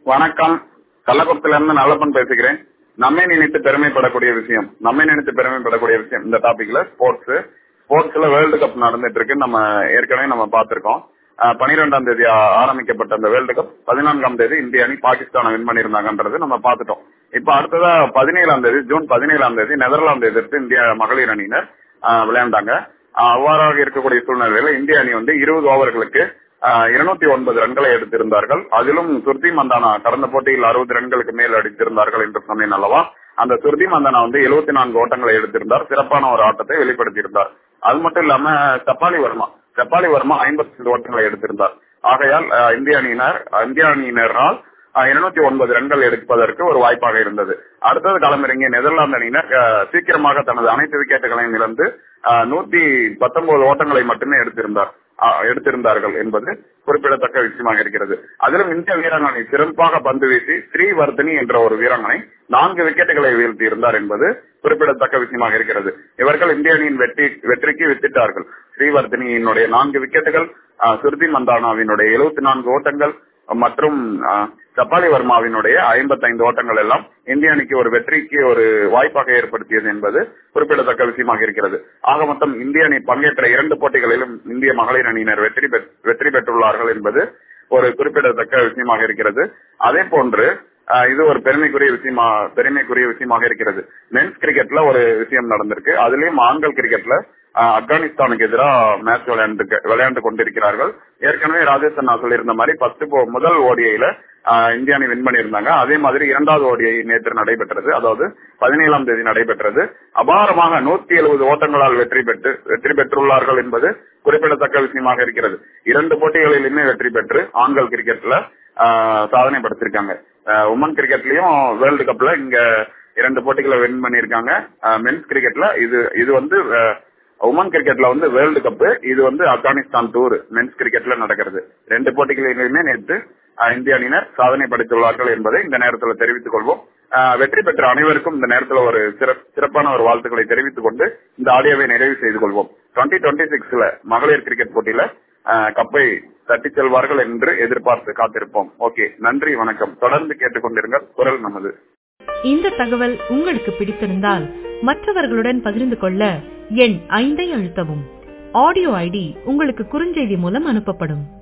வணக்கம் கள்ளக்குளத்துல இருந்து நல்லப்பன் பேசுகிறேன் நம்மை நினைத்து பெருமைப்படக்கூடிய விஷயம் நம்மை நினைத்து பெருமைப்படக்கூடிய விஷயம் இந்த டாபிக்ல ஸ்போர்ட்ஸ் ஸ்போர்ட்ஸ்ல வேர்ல்டு கப் நடந்துட்டு இருக்கு நம்ம ஏற்கனவே நம்ம பார்த்திருக்கோம் பனிரெண்டாம் தேதி ஆ- ஆரம்பிக்கப்பட்ட அந்த வேர்ல்டு கப் பதினான்காம் தேதி இந்திய அணி பாகிஸ்தானை வின் பண்ணியிருந்தாங்கன்றது நம்ம பார்த்துட்டோம் இப்ப அடுத்ததா பதினேழாம் தேதி ஜூன் பதினேழாம் தேதி நெதர்லாந்து எதிர்த்து இந்திய மகளிர் அணியினர் ஆ, விளையாண்டாங்க ஆ, அவ்வாறாக இருக்கக்கூடிய சூழ்நிலையில இந்திய அணி வந்து இருபது ஓவர்களுக்கு இருநூத்தி ஒன்பது ரன்களை எடுத்திருந்தார்கள் அதிலும் சுர்தி மந்தானா கடந்த போட்டியில் அறுபது ரன்களுக்கு மேல் அடித்திருந்தார்கள் என்று சொன்னேன் அல்லவா அந்த சுர்தி மந்தானா வந்து எழுபத்தி நான்கு ஓட்டங்களை எடுத்திருந்தார் சிறப்பான ஒரு ஆட்டத்தை வெளிப்படுத்தியிருந்தார் அது மட்டும் இல்லாம சப்பாலி வர்மா சப்பாலி வர்மா ஐம்பத்தி ஓட்டங்களை எடுத்திருந்தார் ஆகையால் அஹ், இந்திய அணியினர் இந்திய அணியினரால் இருநூத்தி ஒன்பது ரன்கள் எடுப்பதற்கு ஒரு வாய்ப்பாக இருந்தது அடுத்தது களமிறங்கிய நெதர்லாந்து அணியினர் அஹ், சீக்கிரமாக தனது அனைத்து விக்கெட்டுகளையும் இழந்து அஹ், நூத்தி பத்தொன்பது ஓட்டங்களை மட்டுமே எடுத்திருந்தார் அஹ், எடுத்திருந்தார்கள் என்பது குறிப்பிடத்தக்க விஷயமாக இருக்கிறது அதிலும் இந்திய வீராங்கனை சிறப்பாக பந்து வீசி ஸ்ரீவர்தனி என்ற ஒரு வீராங்கனை நான்கு விக்கெட்டுகளை வீழ்த்தி இருந்தார் என்பது குறிப்பிடத்தக்க விஷயமாக இருக்கிறது இவர்கள் இந்திய அணியின் வெற்றி வெற்றிக்கு வித்திட்டார்கள் ஸ்ரீவர்தனியினுடைய நான்கு விக்கெட்டுகள் அஹ், சுருதி மந்தானாவினுடைய எழுபத்தி நான்கு ஓட்டங்கள் மற்றும் அஹ், சப்பாலி வர்மாவினுடைய ஐம்பத்தைந்து ஓட்டங்கள் எல்லாம் இந்திய அணிக்கு ஒரு வெற்றிக்கு ஒரு வாய்ப்பாக ஏற்படுத்தியது என்பது குறிப்பிடத்தக்க விஷயமாக இருக்கிறது ஆக மொத்தம் இந்திய அணி பங்கேற்ற இரண்டு போட்டிகளிலும் இந்திய மகளிர் அணியினர் வெற்றி பெற்- வெற்றி பெற்றுள்ளார்கள் என்பது ஒரு குறிப்பிடத்தக்க விஷயமாக இருக்கிறது அதே போன்று அஹ், இது ஒரு பெருமைக்குரிய விஷயமா பெருமைக்குரிய விஷயமாக இருக்கிறது மென்ஸ் கிரிக்கெட்ல ஒரு விஷயம் நடந்திருக்கு அதுலயும் ஆண்கள் கிரிக்கெட்ல அஹ், ஆப்கானிஸ்தானுக்கு எதிராக மேட்ச் விளையாண்டு விளையாண்டு கொண்டிருக்கிறார்கள் ஏற்கனவே ராஜேஷ் நான் சொல்லியிருந்த மாதிரி ஃபர்ஸ்ட் முதல் ஓடிஐல இந்திய அணி வின் பண்ணியிருந்தாங்க அதே மாதிரி இரண்டாவது ஓடிஐ நேற்று நடைபெற்றது அதாவது பதினேழாம் தேதி நடைபெற்றது அபாரமாக நூத்தி எழுபது ஓட்டங்களால் வெற்றி பெற்று வெற்றி பெற்றுள்ளார்கள் என்பது குறிப்பிடத்தக்க விஷயமாக இருக்கிறது இரண்டு போட்டிகளிலுமே வெற்றி பெற்று ஆண்கள் கிரிக்கெட்ல ஆஹ், சாதனை படுத்திருக்காங்க உமன் கிரிக்கெட்லயும் வேர்ல்டு கப்ல இங்க இரண்டு போட்டிகளை வின் பண்ணிருக்காங்க மென்ஸ் கிரிக்கெட்ல இது இது வந்து உமன் கிரிக்கெட்ல வந்து வேர்ல்டு கப் இது வந்து ஆப்கானிஸ்தான் டூர் மென்ஸ் கிரிக்கெட்ல நடக்கிறது ரெண்டு போட்டிகளிலுமே நேற்று அஹ், இந்திய அணியினர் சாதனை படைத்துள்ளார்கள் என்பதை இந்த நேரத்தில் தெரிவித்துக் கொள்வோம் அஹ், வெற்றி பெற்ற அனைவருக்கும் இந்த நேரத்தில் ஒரு சிறப்- சிறப்பான ஒரு வாழ்த்துக்களை தெரிவித்துக் கொண்டு இந்த ஆடியோவை நிறைவு செய்து கொள்வோம் டுவெண்ட்டி டுவெண்ட்டி சிக்ஸ்ல மகளிர் கிரிக்கெட் போட்டியில அஹ், கப்பை தட்டிச் செல்வார்கள் என்று எதிர்பார்த்து காத்திருப்போம் ஓகே நன்றி வணக்கம் தொடர்ந்து கேட்டுக்கொண்டிருங்கள் குரல் நமது இந்த தகவல் உங்களுக்கு பிடித்திருந்தால் மற்றவர்களுடன் பகிர்ந்து கொள்ள எண் ஐந்தை அழுத்தவும் ஆடியோ ஐடி உங்களுக்கு குறுஞ்செய்தி மூலம் அனுப்பப்படும்